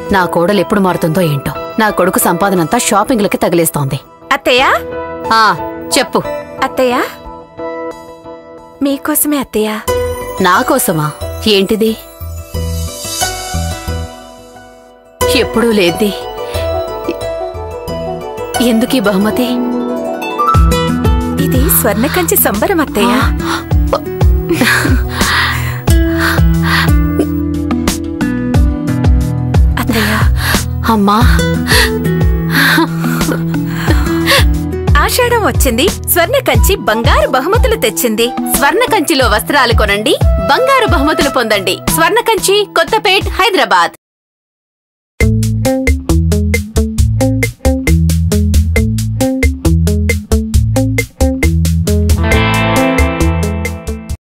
నా కోడలు ఎప్పుడు మారుతుందో ఏంటో నా కొడుకు సంపాదనంతా షాపింగ్లకి తగిలేస్తోంది అత్తయ్య ఆ చెప్పు అత్తయ్య మీకోసమే అత్తయ్య నా కోసమా ఏంటిది ఎప్పుడూ లేద్ది ఎందుకీ బహుమతి ఇది స్వర్ణకంచి సంబరం అత్తయ్య అత్తయ్య అమ్మా ఆషాఢం వచ్చింది స్వర్ణకంచి బంగారు బహుమతులు తెచ్చింది స్వర్ణ కంచిలో వస్త్రాలు కొనండి బంగారు బహుమతులు పొందండి స్వర్ణ కంచి కొత్తపేట్ హైదరాబాద్